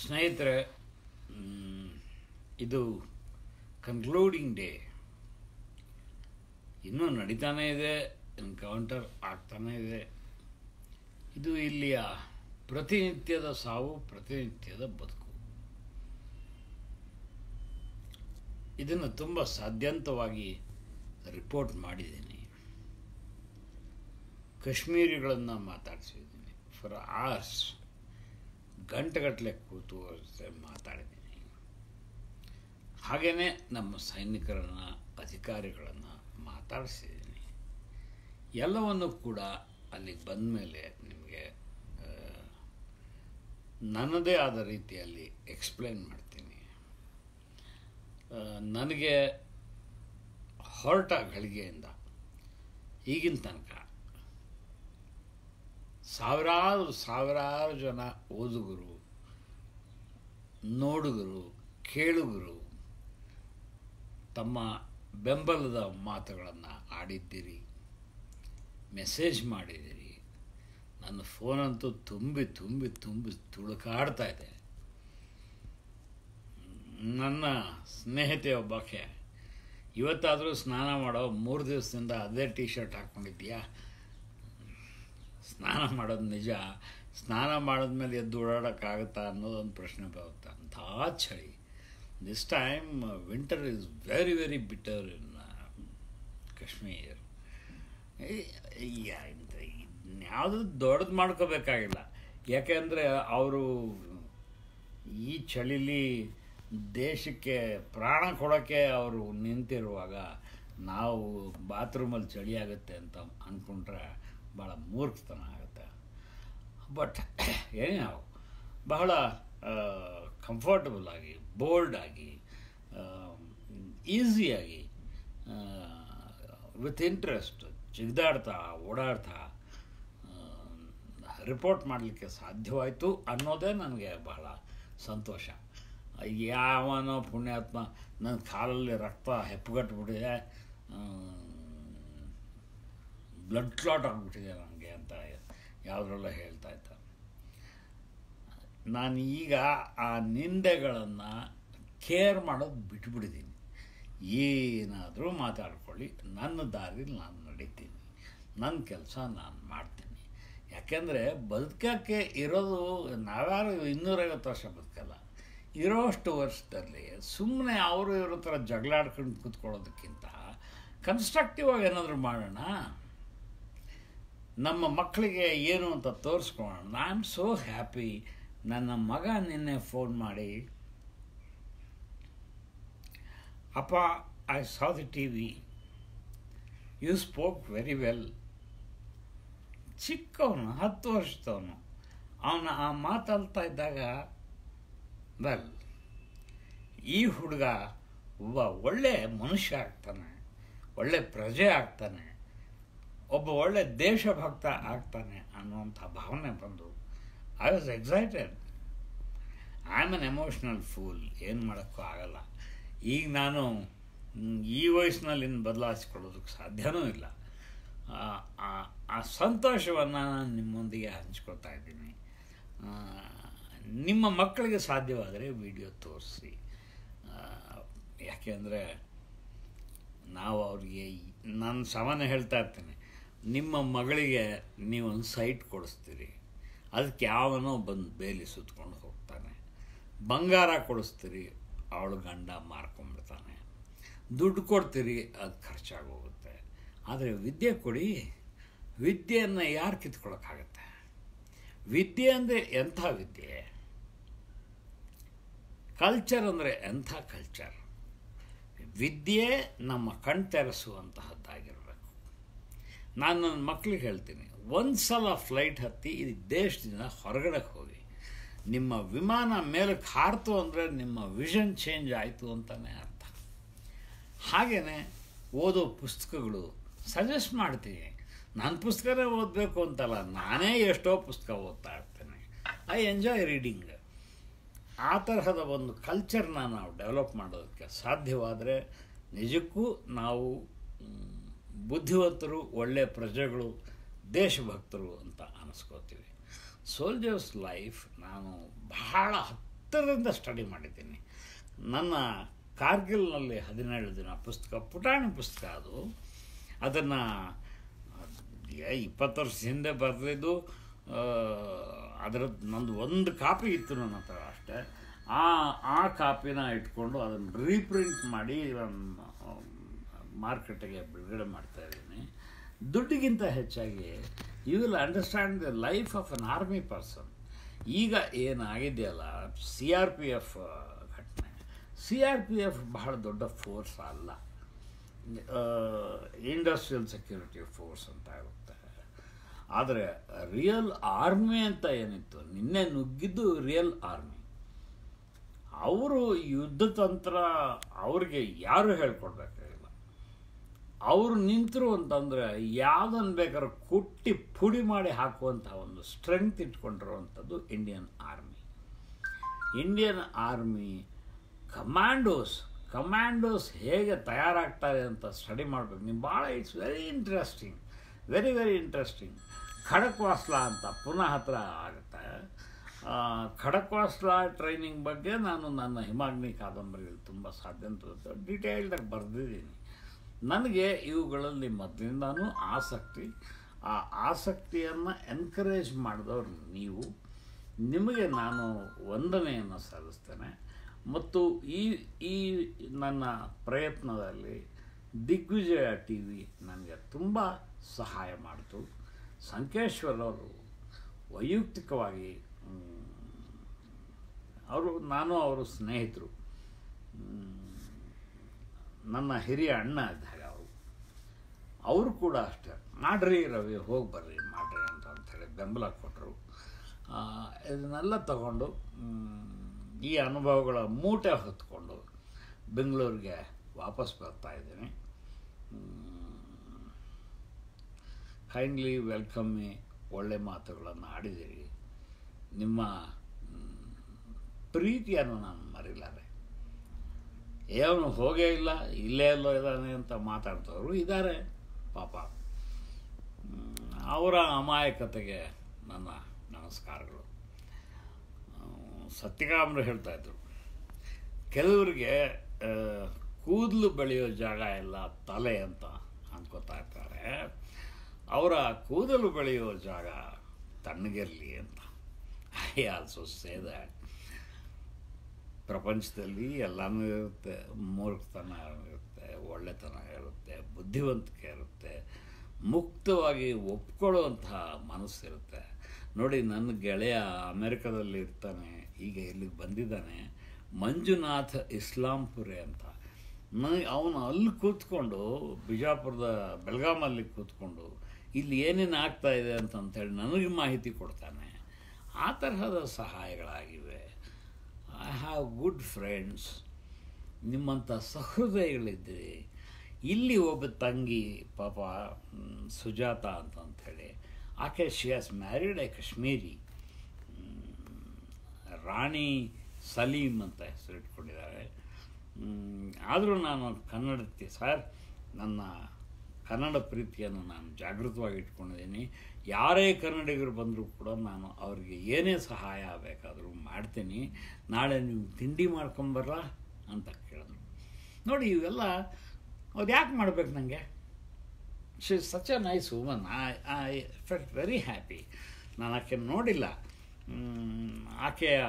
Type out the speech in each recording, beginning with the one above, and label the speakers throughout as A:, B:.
A: ಸ್ನೇಹಿತರೆ ಮ್, ಇದು concluding day ಇನ್ನೂ ನಡೀತಾನೇ ಇದೆ ಎನ್ಕೌಂಟರ್ ಆಗ್ತಾನೇ ಇದೆ ಇದು ಇಲ್ಲಿಯ ಪ್ರತಿನಿತ್ಯದ ಸಾವು ಪ್ರತಿನಿತ್ಯದ ಬದುಕು ಇದನ್ನು ತುಂಬ ಸಾಧ್ಯಂತವಾಗಿ ರಿಪೋರ್ಟ್ ಮಾಡಿದ್ದೀನಿ ಕಾಶ್ಮೀರಿಗಳನ್ನು ಮಾತಾಡಿಸಿದ್ದೀನಿ ಫಾರ್ ಆರ್ಸ್ ಗಂಟೆಗಟ್ಟಲೆ ಕೂತು ಅವ್ರ ಮಾತಾಡಿದ್ದೀನಿ ಹಾಗೆಯೇ ನಮ್ಮ ಸೈನಿಕರನ್ನು ಅಧಿಕಾರಿಗಳನ್ನು ಮಾತಾಡಿಸಿದ್ದೀನಿ ಎಲ್ಲವನ್ನು ಕೂಡ ಅಲ್ಲಿಗೆ ಬಂದ ಮೇಲೆ ನಿಮಗೆ ಆ, ನನ್ನದೇ ಆದ ರೀತಿಯಲ್ಲಿ ಎಕ್ಸ್ಪ್ಲೇನ್ ಮಾಡ್ತೀನಿ ಆ, ನನಗೆ ಹೊರಟ ಗಳಿಗೆಯಿಂದ ಈಗಿನ ತನಕ ಸಾವಿರಾರು ಸಾವಿರಾರು ಜನ ಓದುಗರು ನೋಡುಗರು ಕೇಳುಗರು ತಮ್ಮ ಬೆಂಬಲದ ಮಾತುಗಳನ್ನು ಆಡಿದ್ದೀರಿ ಮೆಸೇಜ್ ಮಾಡಿದ್ದೀರಿ ನನ್ನ ಫೋನಂತೂ ತುಂಬಿ ತುಂಬಿ ತುಂಬಿ ತುಳುಕಾಡ್ತಾ ಇದೆ ನನ್ನ ಸ್ನೇಹಿತೆ ಒಬ್ಬಾಕೆ ಇವತ್ತಾದರೂ ಸ್ನಾನ ಮಾಡೋ ಮೂರು ದಿವಸದಿಂದ ಅದೇ ಟೀ ಶರ್ಟ್ ಹಾಕ್ಕೊಂಡಿದ್ದೀಯಾ ಸ್ನಾನ ಮಾಡೋದು ನಿಜ ಸ್ನಾನ ಮಾಡಿದ್ಮೇಲೆ ಎದ್ದು ಓಡಾಡೋಕ್ಕಾಗುತ್ತಾ ಅನ್ನೋದೊಂದು ಪ್ರಶ್ನೆ ಬರುತ್ತೆ ಅಂಥ ಚಳಿ this time winter is very very bitter in Kashmir ಯಾವುದು ದೊಡ್ಡದು ಮಾಡ್ಕೋಬೇಕಾಗಿಲ್ಲ ಯಾಕೆಂದರೆ ಅವರು ಈ ಚಳಿಲಿ ದೇಶಕ್ಕೆ ಪ್ರಾಣ ಕೊಡೋಕ್ಕೆ ಅವರು ನಿಂತಿರುವಾಗ ನಾವು ಬಾತ್ರೂಮಲ್ಲಿ ಚಳಿ ಆಗುತ್ತೆ ಅಂತ ಅಂದ್ಕೊಂಡ್ರೆ ಭಾಳ ಮೂರ್ಖತನ ಆಗುತ್ತೆ ಬಟ್ ಏನೇ ಬಹಳ ಕಂಫರ್ಟಬಲ್ ಆಗಿ ಬೋಲ್ಡ್ ಆಗಿ ಈಸಿಯಾಗಿ ವಿತ್ ಇಂಟ್ರೆಸ್ಟ್ ಜಿಗ್ದಾಡ್ತಾ ಓಡಾಡ್ತಾ ರಿಪೋರ್ಟ್ ಮಾಡಲಿಕ್ಕೆ ಸಾಧ್ಯವಾಯಿತು ಅನ್ನೋದೇ ನನಗೆ ಬಹಳ ಸಂತೋಷ ಯಾವನೋ ಪುಣ್ಯಾತ್ಮ ನನ್ನ ಕಾಲಲ್ಲಿ ರಕ್ತ ಹೆಪ್ಪುಗಟ್ಬಿಟ್ಟಿದೆ ಬ್ಲಡ್ ಕ್ಲಾಟ್ ಆಗಿಬಿಟ್ಟಿದೆ ನನಗೆ ಅಂತ ಯಾವುದ್ರೆಲ್ಲ ಹೇಳ್ತಾ ಇದ್ದ ನಾನು ಈಗ ಆ ನಿಂದೆಗಳನ್ನು ಕೇರ್ ಮಾಡೋದು ಬಿಟ್ಬಿಟ್ಟಿದ್ದೀನಿ ಏನಾದರೂ ಮಾತಾಡ್ಕೊಳ್ಳಿ ನನ್ನ ದಾರಿಲಿ ನಾನು ನಡೀತೀನಿ ನನ್ನ ಕೆಲಸ ನಾನು ಮಾಡ್ತೀನಿ ಯಾಕೆಂದರೆ ಬದುಕೋಕ್ಕೆ ಇರೋದು ನಾವ್ಯಾರು ಇನ್ನೂರೈವತ್ತು ವರ್ಷ ಬದುಕಲ್ಲ ಇರೋಷ್ಟು ವರ್ಷದಲ್ಲಿ ಸುಮ್ಮನೆ ಅವರು ಇವ್ರ ಥರ ಜಗಳಾಡ್ಕೊಂಡು ಕೂತ್ಕೊಳ್ಳೋದಕ್ಕಿಂತ ಕನ್ಸ್ಟ್ರಕ್ಟಿವ್ ಆಗಿ ಏನಾದರೂ ಮಾಡೋಣ ನಮ್ಮ ಮಕ್ಕಳಿಗೆ ಏನು ಅಂತ ತೋರಿಸ್ಕೊಳ್ಳೋಣ ಐ ಆಮ್ ಸೋ ಹ್ಯಾಪಿ ನನ್ನ ಮಗ ನಿನ್ನೆ ಫೋನ್ ಮಾಡಿ ಅಪ್ಪ I saw the T V you spoke very well ಚಿಕ್ಕವನು ಹತ್ತು ವರ್ಷದವನು ಅವನು ಆ ಮಾತಾಡ್ತಾ ಇದ್ದಾಗ ವೆಲ್ ಈ ಹುಡುಗ ಒಬ್ಬ ಒಳ್ಳೆ ಮನುಷ್ಯ ಆಗ್ತಾನೆ ಒಳ್ಳೆ ಪ್ರಜೆ ಆಗ್ತಾನೆ ಒಬ್ಬ ಒಳ್ಳೆ ದೇಶಭಕ್ತ ಆಗ್ತಾನೆ ಅನ್ನುವಂಥ ಭಾವನೆ ಬಂದು I was excited I am an emotional fool ಏನು ಮಾಡೋಕ್ಕೂ ಆಗಲ್ಲ ಈಗ ನಾನು ಮ್, ಈ ವಯಸ್ಸಿನಲ್ಲಿ ಇನ್ನು ಬದಲಾಯಿಸ್ಕೊಳ್ಳೋದಕ್ಕೆ ಸಾಧ್ಯವೂ ಇಲ್ಲ ಆ- ಆ- ಆ ಸಂತೋಷವನ್ನು ನಾನು ನಿಮ್ಮೊಂದಿಗೆ ಹಂಚ್ಕೊತಾ ಇದ್ದೀನಿ ಆ, ನಿಮ್ಮ ಮಕ್ಕಳಿಗೆ ಸಾಧ್ಯವಾದರೆ ವಿಡಿಯೋ ತೋರಿಸಿ ಯಾಕೆಂದರೆ ನಾವು ಅವ್ರಿಗೆ ನಾನು ಸಾಮಾನ್ಯ ಹೇಳ್ತಾ ಇರ್ತೀನಿ ನಿಮ್ಮ ಮಗಳಿಗೆ ನೀವೊಂದು ಸೈಟ್ ಕೊಡಿಸ್ತೀರಿ ಅದಕ್ಕೆ ಯಾವನೋ ಬಂದು ಬೇಲಿ ಸುತ್ಕೊಂಡು ಹೋಗ್ತಾನೆ ಬಂಗಾರ ಕೊಡಿಸ್ತೀರಿ ಅವಳು ಗಂಡ ಮಾರ್ಕೊಂಡ್ಬಿಡ್ತಾನೆ ದುಡ್ಡು ಕೊಡ್ತೀರಿ ಅದು ಖರ್ಚಾಗೋಗುತ್ತೆ ಆದರೆ ವಿದ್ಯೆ ಕೊಡಿ ವಿದ್ಯೆಯನ್ನು ಯಾರು ಕಿತ್ಕೊಳ್ಳೋಕ್ಕಾಗತ್ತೆ ವಿದ್ಯೆ ಅಂದರೆ ಎಂಥ ವಿದ್ಯೆ ಕಲ್ಚರ್ ಅಂದರೆ ಎಂಥ ಕಲ್ಚರ್ ವಿದ್ಯೆ ನಮ್ಮ ಕಣ್ ತೆರೆಸುವಂತಹದ್ದಾಗಿರಬೇಕು ನಾನು ನನ್ನ ಮಕ್ಕಳಿಗೆ ಹೇಳ್ತೀನಿ ಒಂದು ಸಲ ಫ್ಲೈಟ್ ಹತ್ತಿ ಈ ದೇಶದಿಂದ ಹೊರಗಡೆ ಹೋಗಿ ನಿಮ್ಮ ವಿಮಾನ ಮೇಲಕ್ಕೆ ಹಾರ್ತು ಅಂದರೆ ನಿಮ್ಮ ವಿಷನ್ ಚೇಂಜ್ ಆಯಿತು ಅಂತಲೇ ಅರ್ಥ ಹಾಗೆಯೇ ಓದೋ ಪುಸ್ತಕಗಳು ಸಜೆಸ್ಟ್ ಮಾಡ್ತೀನಿ ನಾನು ಪುಸ್ತಕನೇ ಓದಬೇಕು ಅಂತಲ್ಲ ನಾನೇ ಎಷ್ಟೋ ಪುಸ್ತಕ ಓದ್ತಾ ಇರ್ತೇನೆ ಐ ಎಂಜಾಯ್ ರೀಡಿಂಗ್ ಆ ತರಹದ ಒಂದು ಕಲ್ಚರ್ನ ನಾವು ಡೆವಲಪ್ ಮಾಡೋದಕ್ಕೆ ಸಾಧ್ಯವಾದರೆ ನಿಜಕ್ಕೂ ನಾವು ಮ್, ಬುದ್ಧಿವಂತರು ಒಳ್ಳೆಯ ಪ್ರಜೆಗಳು ದೇಶಭಕ್ತರು ಅಂತ ಅನಿಸ್ಕೋತೀವಿ ಸೋಲ್ಜರ್ಸ್ ಲೈಫ್ ನಾನು ಬಹಳ ಹತ್ತಿರದಿಂದ ಸ್ಟಡಿ ಮಾಡಿದ್ದೀನಿ ನನ್ನ ಕಾರ್ಗಿಲ್ನಲ್ಲಿ ಹದಿನೇಳು ದಿನ ಪುಸ್ತಕ ಪುಟಾಣಿ ಪುಸ್ತಕ ಅದು ಅದನ್ನು ಇಪ್ಪತ್ತು ವರ್ಷ ಹಿಂದೆ ಬರೆದಿದ್ದು ಅದರ ನಂದು ಒಂದು ಕಾಪಿ ಇತ್ತು ನನ್ನ ಹತ್ರ ಅಷ್ಟೇ ಆ ಆ ಕಾಪಿನ ಇಟ್ಕೊಂಡು ಅದನ್ನು ರೀಪ್ರಿಂಟ್ ಮಾಡಿ ಮಾರ್ಕೆಟಿಗೆ ಬಿಡುಗಡೆ ಮಾಡ್ತಾ ಇದ್ದೀನಿ ದುಡ್ಡಿಗಿಂತ ಹೆಚ್ಚಾಗಿ you will understand the life of an army person ಈಗ ಏನಾಗಿದೆಯಲ್ಲ ಸಿ ಆರ್ ಪಿ ಎಫ್ ಘಟನೆ ಸಿ ಆರ್ ಪಿ ಎಫ್ ಬಹಳ ದೊಡ್ಡ ಫೋರ್ಸ್ ಅಲ್ಲ ಇಂಡಸ್ಟ್ರಿಯಲ್ ಸೆಕ್ಯೂರಿಟಿ ಫೋರ್ಸ್ ಅಂತ ಇರುತ್ತೆ ಆದರೆ ರಿಯಲ್ ಆರ್ಮಿ ಅಂತ ಏನಿತ್ತು ನಿನ್ನೆ ನುಗ್ಗಿದ್ದು ರಿಯಲ್ ಆರ್ಮಿ ಅವರು ಯುದ್ಧ ತಂತ್ರ ಅವ್ರಿಗೆ ಯಾರು ಹೇಳ್ಕೊಡ್ಬೇಕಾಗಿಲ್ಲ ಅವರು ನಿಂತರು ಅಂತಂದರೆ ಯಾವುದನ್ನು ಬೇಕಾದ್ರೂ ಕುಟ್ಟಿ ಪುಡಿ ಮಾಡಿ ಹಾಕುವಂಥ ಒಂದು ಸ್ಟ್ರೆಂತ್ ಇಟ್ಕೊಂಡಿರುವಂಥದ್ದು Indian army Indian army commandos commandos ಹೇಗೆ ತಯಾರಾಗ್ತಾರೆ ಅಂತ ಸ್ಟಡಿ ಮಾಡಬೇಕು ನೀವು ಭಾಳ it's very interesting very very interesting Khadakwasla ಅಂತ ಪುನಃ ಹತ್ರ ಆಗುತ್ತೆ ಖಡಕ್ವಾಸ್ಲಾ ಟ್ರೈನಿಂಗ್ ಬಗ್ಗೆ ನಾನು ನನ್ನ ಹಿಮಾಗ್ನಿ ಕಾದಂಬರಿಯಲ್ಲಿ ತುಂಬ ಸಾಧ್ಯ ಅಂತ ಡೀಟೇಲ್ಡಾಗಿ ಬರೆದಿದ್ದೀನಿ ನನಗೆ ಇವುಗಳಲ್ಲಿ ಮೊದಲಿಂದನೂ ಆಸಕ್ತಿ ಆ ಆಸಕ್ತಿಯನ್ನು ಎನ್ಕರೇಜ್ ಮಾಡಿದವರು ನೀವು ನಿಮಗೆ ನಾನು ವಂದನೆಯನ್ನು ಸಲ್ಲಿಸ್ತೇನೆ ಮತ್ತು ಈ ಈ ನನ್ನ ಪ್ರಯತ್ನದಲ್ಲಿ ದಿಗ್ವಿಜಯ ಟಿ ವಿ ನನಗೆ ತುಂಬ ಸಹಾಯ ಮಾಡಿತು ಸಂಕೇಶ್ವರವರು ವೈಯಕ್ತಿಕವಾಗಿ ಅವರು ನಾನು ಅವರು ಸ್ನೇಹಿತರು ನನ್ನ ಹಿರಿಯ ಅಣ್ಣ ಇದ್ದಾಗ ಅವರು ಅವರು ಕೂಡ ಅಷ್ಟೇ ಮಾಡ್ರಿ ರವಿ ಹೋಗಿ ಬರ್ರಿ ಮಾಡ್ರಿ ಅಂತ ಅಂಥೇಳಿ ಬೆಂಬಲ ಕೊಟ್ಟರು ಇದನ್ನೆಲ್ಲ ತಗೊಂಡು ಈ ಅನುಭವಗಳ ಮೂಟೆ ಹೊತ್ಕೊಂಡು ಬೆಂಗಳೂರಿಗೆ ವಾಪಸ್ ಬರ್ತಾ ಇದ್ದೀನಿ ಕೈಂಡ್ಲಿ ವೆಲ್ಕಮ್ ಮಿ ಒಳ್ಳೆ ಮಾತುಗಳನ್ನು ಆಡಿದಿರಿ ನಿಮ್ಮ ಪ್ರೀತಿಯನ್ನು ನಾನು ಮರಿಲಾರೆ ಏನು ಹೋಗೇ ಇಲ್ಲ ಇಲ್ಲೇ ಎಲ್ಲೋ ಇದ್ದಾನೆ ಅಂತ ಮಾತಾಡ್ತವ್ರು ಇದ್ದಾರೆ ಪಾಪ ಅವರ ಅಮಾಯಕತೆಗೆ ನನ್ನ ನಮಸ್ಕಾರಗಳು ಸತ್ಯಕಾಮರು ಹೇಳ್ತಾ ಇದ್ರು ಕೆಲವರಿಗೆ ಕೂದಲು ಬೆಳೆಯೋ ಜಾಗ ಎಲ್ಲ ತಲೆ ಅಂತ ಅನ್ಕೋತಾ ಇರ್ತಾರೆ ಅವರ ಕೂದಲು ಬೆಳೆಯೋ ಜಾಗ ತಣ್ಣಗಿರಲಿ ಅಂತ ಐ ಆಲ್ಸೋ ಸೇ ದ್ಯಾಟ್ ಪ್ರಪಂಚದಲ್ಲಿ ಎಲ್ಲನೂ ಇರುತ್ತೆ ಮೂರ್ಖತನ ಇರುತ್ತೆ ಒಳ್ಳೆತನ ಇರುತ್ತೆ ಬುದ್ಧಿವಂತಿಕೆ ಇರುತ್ತೆ ಮುಕ್ತವಾಗಿ ಒಪ್ಕೊಳ್ಳುವಂತಹ ಮನಸ್ಸಿರುತ್ತೆ ನೋಡಿ ನನ್ನ ಗೆಳೆಯ ಅಮೆರಿಕದಲ್ಲಿ ಇರ್ತಾನೆ ಈಗ ಇಲ್ಲಿಗೆ ಬಂದಿದ್ದಾನೆ ಮಂಜುನಾಥ್ ಇಸ್ಲಾಂಪುರೆ ಅಂತ ನನಗೆ ಅವನು ಅಲ್ಲಿ ಕೂತ್ಕೊಂಡು ಬಿಜಾಪುರದ ಬೆಳಗಾಮಲ್ಲಿ ಕೂತ್ಕೊಂಡು ಇಲ್ಲಿ ಏನೇನು ಆಗ್ತಾ ಇದೆ ಅಂತಂತೇಳಿ ನನಗೆ ಮಾಹಿತಿ ಕೊಡ್ತಾನೆ ಆ ತರಹದ ಸಹಾಯಗಳಾಗಿವೆ ಐ ಹ್ಯಾವ್ ಗುಡ್ ಫ್ರೆಂಡ್ಸ್ ನಿಮ್ಮಂಥ ಸಹೃದಯಗಳಿದ್ದೀರಿ ಇಲ್ಲಿ ಒಬ್ಬ ತಂಗಿ ಪಾಪ ಸುಜಾತ ಅಂತಂಥೇಳಿ ಆಕೆ she has married a Kashmiri Rani Salim ಅಂತ ಹೆಸರು ಇಟ್ಕೊಂಡಿದ್ದಾರೆ ಆದರೂ ನಾನು ಕನ್ನಡಕ್ಕೆ ಸರ್ ನನ್ನ ಕನ್ನಡ ಪ್ರೀತಿಯನ್ನು ನಾನು ಜಾಗೃತವಾಗಿ ಇಟ್ಕೊಂಡಿದ್ದೀನಿ ಯಾರೇ ಕನ್ನಡಿಗರು ಬಂದರೂ ಕೂಡ ನಾನು ಅವ್ರಿಗೆ ಏನೇ ಸಹಾಯ ಬೇಕಾದರೂ ಮಾಡ್ತೀನಿ ನಾಳೆ ನೀವು ತಿಂಡಿ ಮಾಡ್ಕೊಂಬರ್ಲ ಅಂತ ಕೇಳಿದ್ರು ನೋಡಿ ಇವೆಲ್ಲ ಅವ್ರು ಯಾಕೆ ಮಾಡ್ಬೇಕು ನನಗೆ she is such a nice woman I I felt very happy ನಾನು ಆಕೆ ನೋಡಿಲ್ಲ ಆಕೆಯ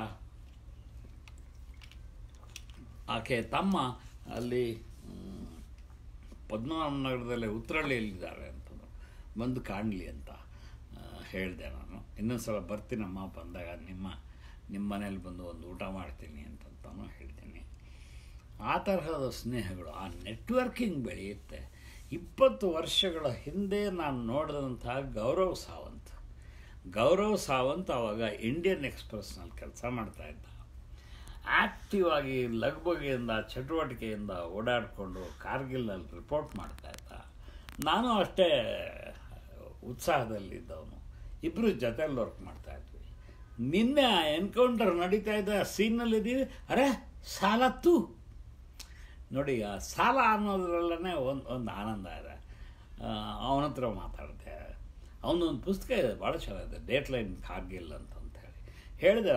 A: ಆಕೆ ತಮ್ಮ ಅಲ್ಲಿ ಪದ್ಮನಾಭನಗರದಲ್ಲಿ ಉತ್ತರಹಳ್ಳಿಯಲ್ಲಿದ್ದಾರೆ ಅಂತಂದರು ಬಂದು ಕಾಣಲಿ ಅಂತ ಹೇಳಿದೆ ನಾನು ಇನ್ನೊಂದು ಸಲ ಬರ್ತೀನಮ್ಮ ಬಂದಾಗ ನಿಮ್ಮ ನಿಮ್ಮ ಮನೇಲಿ ಬಂದು ಒಂದು ಊಟ ಮಾಡ್ತೀನಿ ಅಂತಂತಾನು ಹೇಳ್ತೀನಿ ಆ ತರಹದ ಸ್ನೇಹಗಳು ಆ ನೆಟ್ವರ್ಕಿಂಗ್ ಬೆಳೆಯುತ್ತೆ ಇಪ್ಪತ್ತು ವರ್ಷಗಳ ಹಿಂದೆ ನಾನು ನೋಡಿದಂತಹ ಗೌರವ್ ಸಾವಂತ್ ಗೌರವ್ ಸಾವಂತ್ ಆವಾಗ ಇಂಡಿಯನ್ ಎಕ್ಸ್ಪ್ರೆಸ್ನಲ್ಲಿ ಕೆಲಸ ಮಾಡ್ತಾ ಇದ್ದ ಆ್ಯಕ್ಟಿವ್ ಆಗಿ ಲಗ್ಬಗೆಯಿಂದ ಚಟುವಟಿಕೆಯಿಂದ ಓಡಾಡಿಕೊಂಡು ಕಾರ್ಗಿಲ್ನಲ್ಲಿ ರಿಪೋರ್ಟ್ ಮಾಡ್ತಾ ಇದ್ದ ನಾನು ಅಷ್ಟೇ ಉತ್ಸಾಹದಲ್ಲಿದ್ದವನು ಇಬ್ಬರು ಜೊತೆಯಲ್ಲಿ ವರ್ಕ್ ಮಾಡ್ತಾ ಇದ್ವಿ ನಿನ್ನೆ ಎನ್ಕೌಂಟರ್ ನಡೀತಾ ಇದ್ದ ಸೀನ್ನಲ್ಲಿದ್ದೀವಿ ಅರೆ ಸಾಲತ್ತು ನೋಡಿ ಆ ಸಾಲ ಅನ್ನೋದ್ರಲ್ಲೇ ಒಂದು ಒಂದು ಆನಂದ ಇದೆ ಅವನ ಹತ್ರ ಮಾತಾಡಿದೆ ಅವನೊಂದು ಪುಸ್ತಕ ಇದೆ ಭಾಳ ಚೆನ್ನಾಗಿದೆ ಡೇಟ್ ಲೈನ್ ಕಾರ್ಗಿಲ್ ಅಂತ ಹೇಳಿ ಹೇಳಿದೆ ನಾನು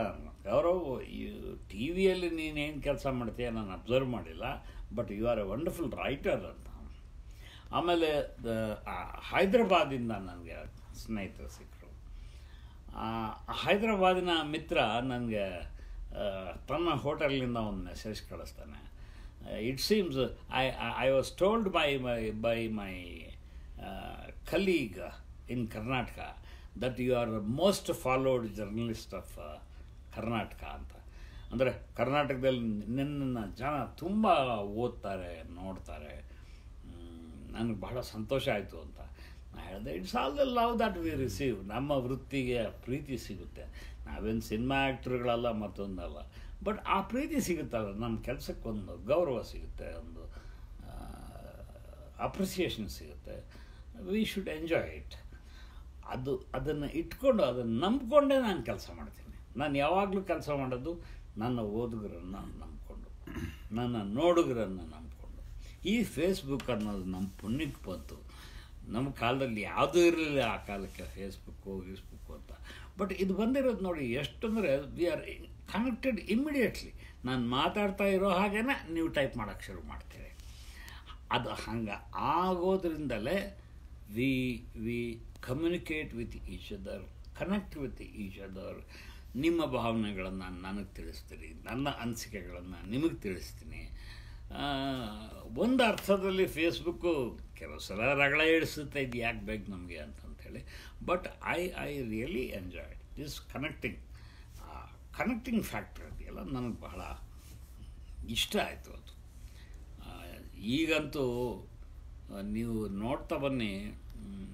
A: ಯಾರೋ ಟಿ ವಿಯಲ್ಲಿ ನೀನೇನು ಕೆಲಸ ಮಾಡ್ತೀಯ ನಾನು ಅಬ್ಸರ್ವ್ ಮಾಡಿಲ್ಲ but you are a wonderful writer ಅಂತ ಆಮೇಲೆ ದ- ಆ ಹೈದ್ರಾಬಾದಿಂದ ನನಗೆ ಸ್ನೇಹಿತರು ಸಿಕ್ಕರು ಹೈದ್ರಾಬಾದಿನ ಮಿತ್ರ ನನಗೆ ತನ್ನ ಹೋಟೆಲ್ನಿಂದ ಒಂದು ಮೆಸೇಜ್ ಕಳಿಸ್ತಾನೆ it seems I I was told by my by my colleague in Karnataka that you are most followed journalist of Karnataka ಅಂತ ಅಂದರೆ ಕರ್ನಾಟಕದಲ್ಲಿ ನಿನ್ನನ್ನು ಜನ ತುಂಬ ಓದ್ತಾರೆ ನೋಡ್ತಾರೆ ನನಗೆ ಬಹಳ ಸಂತೋಷ ಆಯಿತು ಅಂತ ನಾನು ಹೇಳಿದೆ it's all the love that we receive ನಮ್ಮ ವೃತ್ತಿಗೆ ಪ್ರೀತಿ ಸಿಗುತ್ತೆ ನಾವೇನು ಸಿನಿಮಾ ಆ್ಯಕ್ಟ್ರುಗಳಲ್ಲ ಮತ್ತೊಂದಲ್ಲ ಬಟ್ ಆ ಪ್ರೀತಿ ಸಿಗುತ್ತಲ್ಲ ನಮ್ಮ ಕೆಲಸಕ್ಕೊಂದು ಗೌರವ ಸಿಗುತ್ತೆ ಒಂದು ಅಪ್ರಿಸಿಯೇಷನ್ ಸಿಗುತ್ತೆ ವಿ ಶುಡ್ ಎಂಜಾಯ್ ಇಟ್ ಅದು ಅದನ್ನು ಇಟ್ಕೊಂಡು ಅದನ್ನು ನಂಬ್ಕೊಂಡೇ ನಾನು ಕೆಲಸ ಮಾಡ್ತೀನಿ ನಾನು ಯಾವಾಗಲೂ ಕೆಲಸ ಮಾಡೋದು ನನ್ನ ಓದುಗರನ್ನು ನಂಬ್ಕೊಂಡು ನನ್ನ ನೋಡುಗರನ್ನು ನಂಬ್ಕೊಂಡು ಈ ಫೇಸ್ಬುಕ್ ಅನ್ನೋದು ನಮ್ಮ ಪುಣ್ಯಕ್ಕೆ ಬಂತು ನಮ್ಮ ಕಾಲದಲ್ಲಿ ಯಾವುದೂ ಇರಲಿಲ್ಲ ಆ ಕಾಲಕ್ಕೆ ಫೇಸ್ಬುಕ್ಕು ಗೀಸ್ಬುಕ್ಕು ಅಂತ ಬಟ್ ಇದು ಬಂದಿರೋದು ನೋಡಿ ಎಷ್ಟಂದರೆ ವಿ ಆರ್ ಕನೆಕ್ಟೆಡ್ ಇಮ್ಮಿಡಿಯೇಟ್ಲಿ ನಾನು ಮಾತಾಡ್ತಾ ಇರೋ ಹಾಗೇನೆ ನೀವು ಟೈಪ್ ಮಾಡೋಕ್ಕೆ ಶುರು ಮಾಡ್ತೀರಿ ಅದು ಹಂಗೆ ಆಗೋದ್ರಿಂದಲೇ we we communicate with each other connect with each other ನಿಮ್ಮ ಭಾವನೆಗಳನ್ನು ನನಗೆ ತಿಳಿಸ್ತೀರಿ ನನ್ನ ಅನಿಸಿಕೆಗಳನ್ನು ನಿಮಗೆ ತಿಳಿಸ್ತೀನಿ ಆ, ಒಂದು ಅರ್ಥದಲ್ಲಿ ಫೇಸ್ಬುಕ್ಕು ಕೆಲವು ಸಲ ರಗಳ ಇಡಿಸುತ್ತೆ ಇದು ಯಾಕೆ ಬೇಕು ನಮಗೆ ಅಂತಂಥೇಳಿ but I I really enjoy this connecting connecting factor ಇದೆಯಲ್ಲ ನನಗೆ ಬಹಳ ಇಷ್ಟ ಆಯಿತು ಅದು ಆ, ಈಗಂತೂ ಆ, ನೀವು ನೋಡ್ತಾ ಬನ್ನಿ ಮ್,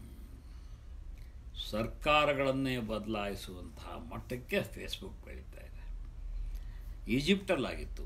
A: ಸರ್ಕಾರಗಳನ್ನೇ ಬದಲಾಯಿಸುವಂತಹ ಮಟ್ಟಕ್ಕೆ ಫೇಸ್ಬುಕ್ ಬೆಳೀತಾ ಇದೆ ಈಜಿಪ್ಟಲ್ಲಾಗಿತ್ತು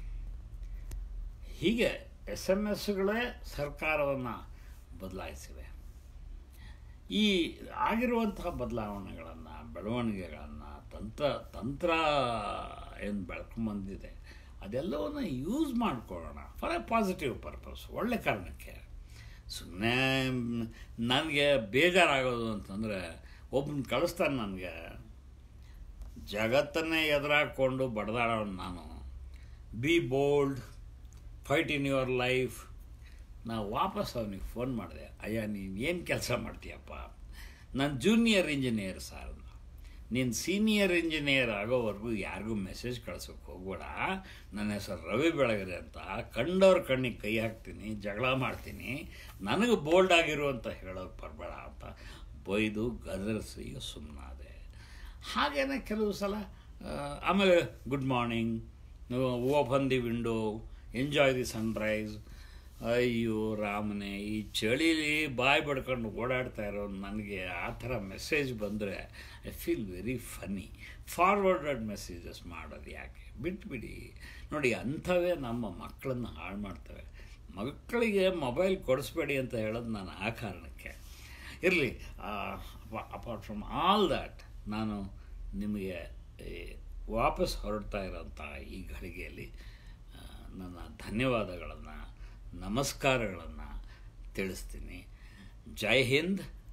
A: ಹೀಗೆ ಎಸ್ ಎಮ್ ಎಸ್ಗಳೇ ಸರ್ಕಾರವನ್ನು ಬದಲಾಯಿಸಿವೆ ಈ ಆಗಿರುವಂತಹ ಬದಲಾವಣೆಗಳನ್ನು ಬೆಳವಣಿಗೆಗಳನ್ನು ತಂತ್ರ ತಂತ್ರ ಏನು ಬೆಳ್ಕೊಂಬಂದಿದೆ ಅದೆಲ್ಲವನ್ನು ಯೂಸ್ ಮಾಡ್ಕೊಳ್ಳೋಣ ಫಾರ್ ಎ ಪಾಸಿಟಿವ್ ಪರ್ಪಸ್ ಒಳ್ಳೆ ಕಾರಣಕ್ಕೆ ಸುಮ್ಮನೆ ನನಗೆ ಬೇಜಾರಾಗೋದು ಅಂತಂದರೆ ಒಬ್ಬನ ಕಳಿಸ್ತಾನೆ ನನಗೆ ಜಗತ್ತನ್ನೇ ಎದುರಾಕೊಂಡು ಬಡ್ದಾಡೋನು ನಾನು be bold fight in your life ನಾವು ವಾಪಸ್ ಅವನಿಗೆ ಫೋನ್ ಮಾಡಿದೆ ಅಯ್ಯ ನೀನು ಏನು ಕೆಲಸ ಮಾಡ್ತೀಯಪ್ಪ ನಾನು ಜೂನಿಯರ್ ಇಂಜಿನಿಯರ್ ಸರ್ ನೀನು ಸೀನಿಯರ್ ಇಂಜಿನಿಯರ್ ಆಗೋವರೆಗೂ ಯಾರಿಗೂ ಮೆಸೇಜ್ ಕಳ್ಸೋಕೆ ಹೋಗ್ಬೇಡ ನನ್ನ ಹೆಸರು ರವಿ ಬೆಳಗೆರೆ ಅಂತ ಕಂಡವ್ರ ಕಣ್ಣಿಗೆ ಕೈ ಹಾಕ್ತೀನಿ ಜಗಳ ಮಾಡ್ತೀನಿ ನನಗೆ ಬೋಲ್ಡ್ ಆಗಿರು ಅಂತ ಹೇಳೋಕೆ ಬರಬೇಡ ಅಂತ ಬೈದು ಗದರಿಸಿ ಸುಮ್ಮನಾದೆ ಹಾಗೇನೆ ಕೆಲವು ಸಲ ಆ, ಆಮೇಲೆ good morning open the window enjoy the sunrise ಅಯ್ಯೋ ರಾಮನೆ ಈ ಚಳಿಲಿ ಬಾಯಿ ಬಡ್ಕೊಂಡು ಓಡಾಡ್ತಾ ಇರೋ ನನಗೆ ಆ ಥರ ಮೆಸೇಜ್ ಬಂದರೆ I feel very funny forwarded messages ಮಾಡೋದು ಯಾಕೆ ಬಿಟ್ಬಿಡಿ ನೋಡಿ ಅಂಥವೇ ನಮ್ಮ ಮಕ್ಕಳನ್ನು ಹಾಳು ಮಾಡ್ತವೆ ಮಕ್ಕಳಿಗೆ ಮೊಬೈಲ್ ಕೊಡಿಸ್ಬೇಡಿ ಅಂತ ಹೇಳೋದು ನಾನು ಆ ಕಾರಣಕ್ಕೆ ಇರಲಿ ಅಪಾರ್ಟ್ ಫ್ರಮ್ ಆಲ್ ದ್ಯಾಟ್ ನಾನು ನಿಮಗೆ ಈ, ವಾಪಸ್ ಹೊರಡ್ತಾ ಇರೋಂಥ ಈ ಘಳಿಗೆಯಲ್ಲಿ ಆ, ನನ್ನ ಧನ್ಯವಾದಗಳನ್ನು ನಮಸ್ಕಾರಗಳನ್ನು ತಿಳಿಸ್ತೀನಿ ಜೈ ಹಿಂದ್